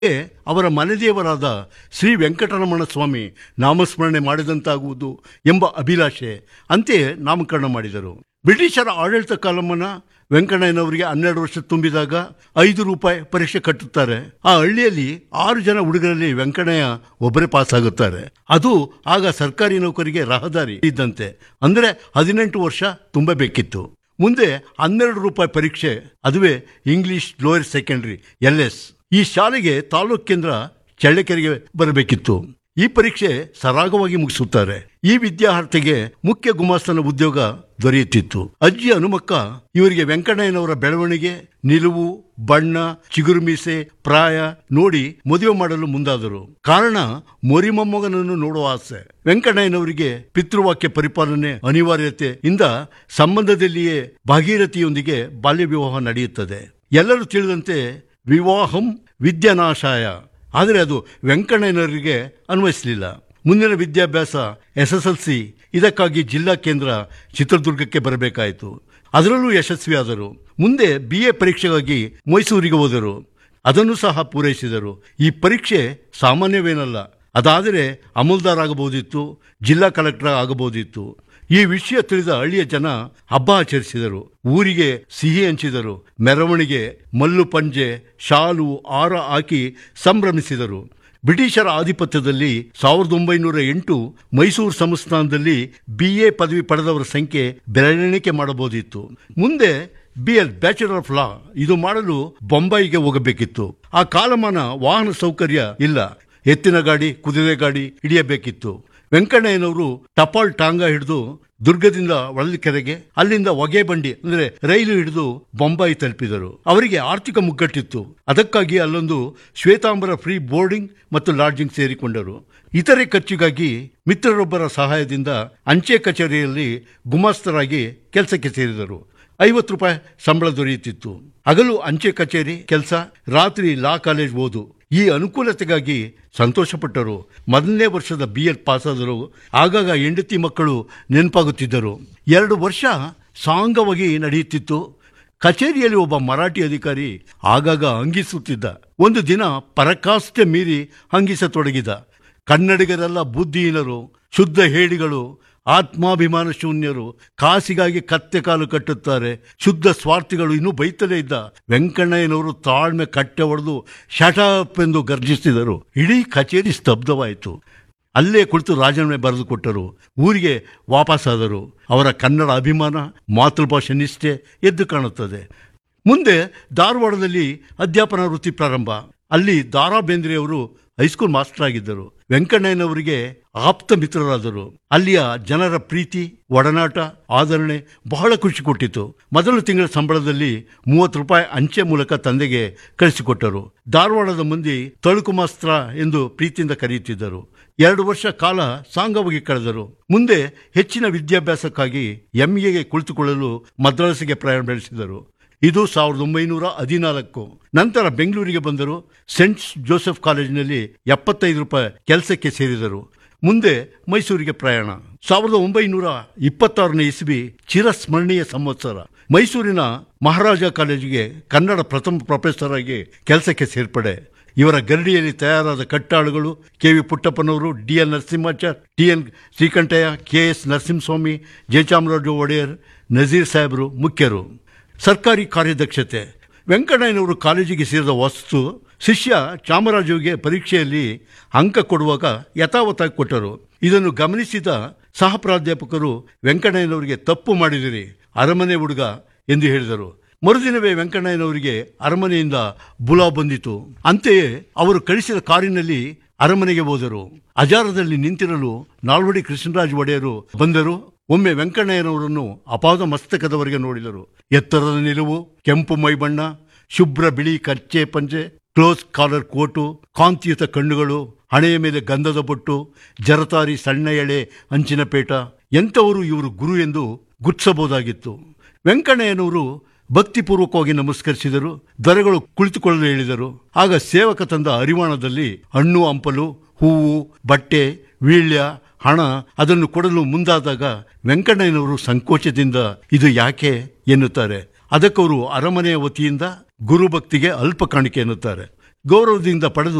ಅವರ ಮನೆದೇವರಾದ ಶ್ರೀ ವೆಂಕಟರಮಣ ಸ್ವಾಮಿ ನಾಮಸ್ಮರಣೆ ಮಾಡಿದಂತಾಗುವುದು ಎಂಬ ಅಭಿಲಾಷೆ ಅಂತೆಯೇ ನಾಮಕರಣ ಮಾಡಿದರು ಬ್ರಿಟಿಷರ ಆಡಳಿತ ಕಾಲಮನ್ನ ವೆಂಕಣ್ಣಯ್ಯನವರಿಗೆ ಹನ್ನೆರಡು ವರ್ಷ ತುಂಬಿದಾಗ ಐದು ರೂಪಾಯಿ ಪರೀಕ್ಷೆ ಕಟ್ಟುತ್ತಾರೆ ಆ ಹಳ್ಳಿಯಲ್ಲಿ ಆರು ಜನ ಹುಡುಗರಲ್ಲಿ ವೆಂಕಣ್ಣಯ್ಯ ಒಬ್ಬರೇ ಪಾಸ್ ಆಗುತ್ತಾರೆ ಅದು ಆಗ ಸರ್ಕಾರಿ ನೌಕರಿಗೆ ರಹದಾರಿ ಇದ್ದಂತೆ ಅಂದ್ರೆ ಹದಿನೆಂಟು ವರ್ಷ ತುಂಬಬೇಕಿತ್ತು ಮುಂದೆ ಹನ್ನೆರಡು ರೂಪಾಯಿ ಪರೀಕ್ಷೆ ಅದುವೇ English lower secondary L S ಈ ಶಾಲೆಗೆ ತಾಲೂಕ್ ಕೇಂದ್ರ ಚಳ್ಳಕೆರೆಗೆ ಬರಬೇಕಿತ್ತು ಈ ಪರೀಕ್ಷೆ ಸರಾಗವಾಗಿ ಮುಗಿಸುತ್ತಾರೆ ಈ ವಿದ್ಯಾರ್ಥಿಗೆ ಮುಖ್ಯ ಗುಮಾಸ್ತನ ಉದ್ಯೋಗ ದೊರೆಯುತ್ತಿತ್ತು ಅಜ್ಜಿ ಹನುಮಕ್ಕ ಇವರಿಗೆ ವೆಂಕಣ್ಣಯ್ಯನವರ ಬೆಳವಣಿಗೆ ನಿಲುವು ಬಣ್ಣ ಚಿಗುರು ಮೀಸೆ ಪ್ರಾಯ ನೋಡಿ ಮದುವೆ ಮಾಡಲು ಮುಂದಾದರು ಕಾರಣ ಮೊರಿಮೊಮ್ಮಗನನ್ನು ನೋಡುವ ಆಸೆ ವೆಂಕಣ್ಣಯ್ಯನವರಿಗೆ ಪಿತೃವಾಕ್ಯ ಪರಿಪಾಲನೆ ಅನಿವಾರ್ಯತೆಯಿಂದ ಸಂಬಂಧದಲ್ಲಿಯೇ ಭಾಗೀರಥಿಯೊಂದಿಗೆ ಬಾಲ್ಯ ವಿವಾಹ ನಡೆಯುತ್ತದೆ ಎಲ್ಲರೂ ತಿಳಿದಂತೆ ವಿವಾಹಂ ವಿದ್ಯಾನಾಶಾಯ ಆದರೆ ಅದು ವೆಂಕಣ್ಣಯ್ಯನವರಿಗೆ ಅನ್ವಯಿಸಲಿಲ್ಲ ಮುಂದಿನ ವಿದ್ಯಾಭ್ಯಾಸ ಎಸ್ ಎಸ್ ಎಲ್ ಸಿ ಇದಕ್ಕಾಗಿ ಜಿಲ್ಲಾ ಕೇಂದ್ರ ಚಿತ್ರದುರ್ಗಕ್ಕೆ ಬರಬೇಕಾಯಿತು ಅದರಲ್ಲೂ ಯಶಸ್ವಿಯಾದರು ಮುಂದೆ ಬಿ ಎ ಪರೀಕ್ಷೆಗಾಗಿ ಮೈಸೂರಿಗೆ ಹೋದರು ಅದನ್ನು ಸಹ ಪೂರೈಸಿದರು ಈ ಪರೀಕ್ಷೆ ಸಾಮಾನ್ಯವೇನಲ್ಲ ಅದಾದರೆ ಅಮಲ್ದಾರ್ ಆಗಬಹುದಿತ್ತು ಜಿಲ್ಲಾ ಕಲೆಕ್ಟರ್ ಆಗಬಹುದಿತ್ತು ಈ ವಿಷಯ ತಿಳಿದ ಹಳ್ಳಿಯ ಜನ ಹಬ್ಬ ಆಚರಿಸಿದರು ಊರಿಗೆ ಸಿಹಿ ಹಂಚಿದರು ಮೆರವಣಿಗೆ ಮಲ್ಲು ಪಂಜೆ ಶಾಲು ಆರ ಹಾಕಿ ಸಂಭ್ರಮಿಸಿದರು ಬ್ರಿಟಿಷರ ಆಧಿಪತ್ಯದಲ್ಲಿ ಸಾವಿರದ ಒಂಬೈನೂರ ಎಂಟು ಮೈಸೂರು ಸಂಸ್ಥಾನದಲ್ಲಿ ಬಿ ಎ ಪದವಿ ಪಡೆದವರ ಸಂಖ್ಯೆ ಬೆರಳೆಣಿಕೆ ಮಾಡಬಹುದಿತ್ತು ಮುಂದೆ B L bachelor of law ಇದು ಮಾಡಲು ಬೊಂಬಾಯಿಗೆ ಹೋಗಬೇಕಿತ್ತು ಆ ಕಾಲಮಾನ ವಾಹನ ಸೌಕರ್ಯ ಇಲ್ಲ ಎತ್ತಿನ ಗಾಡಿ ಕುದುರೆ ಗಾಡಿ ಹಿಡಿಯಬೇಕಿತ್ತು ವೆಂಕಣ್ಣಯ್ಯನವರು ಟಪಾಲ್ ಟಾಂಗ ಹಿಡಿದು ದುರ್ಗದಿಂದ ಕೆರೆಗೆ ಅಲ್ಲಿಂದ ಹೊಗೆ ಬಂಡಿ ಅಂದ್ರೆ ರೈಲು ಹಿಡಿದು ಬೊಂಬಾಯಿ ತಲುಪಿದರು ಅವರಿಗೆ ಆರ್ಥಿಕ ಮುಗ್ಗಟ್ಟಿತ್ತು ಅದಕ್ಕಾಗಿ ಅಲ್ಲೊಂದು ಶ್ವೇತಾಂಬರ ಫ್ರೀ ಬೋರ್ಡಿಂಗ್ ಮತ್ತು ಲಾಡ್ಜಿಂಗ್ ಸೇರಿಕೊಂಡರು ಇತರೆ ಖರ್ಚಿಗಾಗಿ ಮಿತ್ರರೊಬ್ಬರ ಸಹಾಯದಿಂದ ಅಂಚೆ ಕಚೇರಿಯಲ್ಲಿ ಗುಮಾಸ್ತರಾಗಿ ಕೆಲಸಕ್ಕೆ ಸೇರಿದರು ಐವತ್ತು ರೂಪಾಯಿ ಸಂಬಳ ದೊರೆಯುತ್ತಿತ್ತು ಹಗಲು ಅಂಚೆ ಕಚೇರಿ ಕೆಲಸ ರಾತ್ರಿ ಲಾ ಕಾಲೇಜ್ ಓದು ಈ ಅನುಕೂಲತೆಗಾಗಿ ಸಂತೋಷಪಟ್ಟರು ಮೊದಲನೇ ವರ್ಷದ ಬಿ ಎಲ್ ಪಾಸಾದರು ಆಗಾಗ ಹೆಂಡತಿ ಮಕ್ಕಳು ನೆನಪಾಗುತ್ತಿದ್ದರು ಎರಡು ವರ್ಷ ಸಾಂಗವಾಗಿ ನಡೆಯುತ್ತಿತ್ತು ಕಚೇರಿಯಲ್ಲಿ ಒಬ್ಬ ಮರಾಠಿ ಅಧಿಕಾರಿ ಆಗಾಗ ಹಂಗಿಸುತ್ತಿದ್ದ ಒಂದು ದಿನ ಪರಕಾಷ್ಠೆ ಮೀರಿ ಹಂಗಿಸತೊಡಗಿದ ಕನ್ನಡಿಗರೆಲ್ಲ ಬುದ್ಧಿಹೀನರು ಶುದ್ಧ ಹೇಡಿಗಳು ಆತ್ಮಾಭಿಮಾನ ಶೂನ್ಯರು ಕಾಸಿಗಾಗಿ ಕತ್ತೆ ಕಾಲು ಕಟ್ಟುತ್ತಾರೆ ಶುದ್ಧ ಸ್ವಾರ್ಥಿಗಳು ಇನ್ನೂ ಬೈತಲೇ ಇದ್ದ ವೆಂಕಣ್ಣಯ್ಯನವರು ತಾಳ್ಮೆ ಕಟ್ಟೆ ಹೊಡೆದು ಶಟಪ್ ಎಂದು ಗರ್ಜಿಸಿದರು ಇಡೀ ಕಚೇರಿ ಸ್ತಬ್ಧವಾಯಿತು ಅಲ್ಲೇ ಕುಳಿತು ರಾಜೀನಾಮೆ ಬರೆದು ಕೊಟ್ಟರು ಊರಿಗೆ ವಾಪಸ್ಸಾದರು ಅವರ ಕನ್ನಡ ಅಭಿಮಾನ ಮಾತೃಭಾಷೆ ನಿಷ್ಠೆ ಎದ್ದು ಕಾಣುತ್ತದೆ ಮುಂದೆ ಧಾರವಾಡದಲ್ಲಿ ಅಧ್ಯಾಪನ ವೃತ್ತಿ ಪ್ರಾರಂಭ ಅಲ್ಲಿ ದಾರಾ ಬೇಂದ್ರೆಯವರು ಹೈಸ್ಕೂಲ್ ಮಾಸ್ಟರ್ ಆಗಿದ್ದರು ವೆಂಕಣ್ಣಯ್ಯನವರಿಗೆ ಆಪ್ತ ಮಿತ್ರರಾದರು ಅಲ್ಲಿಯ ಜನರ ಪ್ರೀತಿ ಒಡನಾಟ ಆದರಣೆ ಬಹಳ ಖುಷಿ ಕೊಟ್ಟಿತು ಮೊದಲ ತಿಂಗಳ ಸಂಬಳದಲ್ಲಿ ಮೂವತ್ತು ರೂಪಾಯಿ ಅಂಚೆ ಮೂಲಕ ತಂದೆಗೆ ಕಳಿಸಿಕೊಟ್ಟರು ಧಾರವಾಡದ ಮಂದಿ ತಳುಕು ಮಾಸ್ತ್ರ ಎಂದು ಪ್ರೀತಿಯಿಂದ ಕರೆಯುತ್ತಿದ್ದರು ಎರಡು ವರ್ಷ ಕಾಲ ಸಾಂಗವಾಗಿ ಕಳೆದರು ಮುಂದೆ ಹೆಚ್ಚಿನ ವಿದ್ಯಾಭ್ಯಾಸಕ್ಕಾಗಿ ಎಂಎಗೆ ಕುಳಿತುಕೊಳ್ಳಲು ಮದ್ರಾಸಿಗೆ ಪ್ರಯಾಣ ಬೆಳೆಸಿದರು ಇದು ಸಾವಿರದ ಒಂಬೈನೂರ ಹದಿನಾಲ್ಕು ನಂತರ ಬೆಂಗಳೂರಿಗೆ ಬಂದರು ಸೆಂಟ್ ಜೋಸೆಫ್ ಕಾಲೇಜಿನಲ್ಲಿ ಎಪ್ಪತ್ತೈದು ರೂಪಾಯಿ ಕೆಲಸಕ್ಕೆ ಸೇರಿದರು ಮುಂದೆ ಮೈಸೂರಿಗೆ ಪ್ರಯಾಣ ಸಾವಿರದ ಒಂಬೈನೂರ ಇಪ್ಪತ್ತಾರನೇ ಇಸ್ವಿ ಚಿರಸ್ಮರಣೀಯ ಸಂವತ್ಸರ ಮೈಸೂರಿನ ಮಹಾರಾಜ ಕಾಲೇಜಿಗೆ ಕನ್ನಡ ಪ್ರಥಮ ಪ್ರೊಫೆಸರ್ ಆಗಿ ಕೆಲಸಕ್ಕೆ ಸೇರ್ಪಡೆ ಇವರ ಗರಡಿಯಲ್ಲಿ ತಯಾರಾದ ಕಟ್ಟಾಳುಗಳು ಕೆ ವಿ ಪುಟ್ಟಪ್ಪನವರು D N Narasimhachar T N Srikantaiah K S Narasimhaswamy Jayachamaraju Wodeyar Nazeer ಸಾಹೇಬರು ಮುಖ್ಯರು ಸರ್ಕಾರಿ ಕಾರ್ಯದಕ್ಷತೆ ವೆಂಕಣ್ಣಯ್ಯನವರು ಕಾಲೇಜಿಗೆ ಸೇರಿದ ವಸ್ತು ಶಿಷ್ಯ ಚಾಮರಾಜುವಿಗೆ ಪರೀಕ್ಷೆಯಲ್ಲಿ ಅಂಕ ಕೊಡುವಾಗ ಯಥಾವತ್ತಾಗಿ ಕೊಟ್ಟರು ಇದನ್ನು ಗಮನಿಸಿದ ಸಹ ಪ್ರಾಧ್ಯಾಪಕರು ವೆಂಕಣ್ಣಯ್ಯನವರಿಗೆ ತಪ್ಪು ಮಾಡಿದಿರಿ ಅರಮನೆ ಹುಡುಗ ಎಂದು ಹೇಳಿದರು ಮರುದಿನವೇ ವೆಂಕಣ್ಣಯ್ಯನವರಿಗೆ ಅರಮನೆಯಿಂದ ಬುಲಾ ಬಂದಿತು ಅಂತೆಯೇ ಅವರು ಕಳಿಸಿದ ಕಾರಿನಲ್ಲಿ ಅರಮನೆಗೆ ಹೋದರು ಅಜಾರದಲ್ಲಿ ನಿಂತಿರಲು ನಾಲ್ವಡಿ ಕೃಷ್ಣರಾಜ ಒಡೆಯರು ಬಂದರು ಒಮ್ಮೆ ವೆಂಕಣ್ಣಯ್ಯನವರನ್ನು ಅಪಾದ ಮಸ್ತಕದವರೆಗೆ ನೋಡಿದರು ಎತ್ತರದ ನಿಲುವು ಕೆಂಪು ಮೈಬಣ್ಣ ಶುಭ್ರ ಬಿಳಿ ಕಚ್ಚೆ ಪಂಚೆ ಕ್ಲೋಸ್ ಕಾಲರ್ ಕೋಟು ಕಾಂತಿಯುತ ಕಣ್ಣುಗಳು ಹಣೆಯ ಮೇಲೆ ಗಂಧದ ಬೊಟ್ಟು ಜರತಾರಿ ಸಣ್ಣ ಎಳೆ ಅಂಚಿನ ಪೇಟ ಎಂಥವರು ಇವರು ಗುರು ಎಂದು ಗುರ್ತಿಸಬಹುದಾಗಿತ್ತು ವೆಂಕಣ್ಣಯ್ಯನವರು ಭಕ್ತಿಪೂರ್ವಕವಾಗಿ ನಮಸ್ಕರಿಸಿದರು ದೊರೆಗಳು ಕುಳಿತುಕೊಳ್ಳಲು ಹೇಳಿದರು ಆಗ ಸೇವಕ ತಂದ ಅರಿವಾಣದಲ್ಲಿ ಹಣ್ಣು ಹಂಪಲು ಹೂವು ಬಟ್ಟೆ ವೀಳ್ಯ ಹಣ ಅದನ್ನು ಕೊಡಲು ಮುಂದಾದಾಗ ವೆಂಕಣ್ಣಯ್ಯನವರು ಸಂಕೋಚದಿಂದ ಇದು ಯಾಕೆ ಎನ್ನುತ್ತಾರೆ ಅದಕ್ಕವರು ಅರಮನೆಯ ವತಿಯಿಂದ ಗುರುಭಕ್ತಿಗೆ ಅಲ್ಪ ಕಾಣಿಕೆ ಎನ್ನುತ್ತಾರೆ ಗೌರವದಿಂದ ಪಡೆದು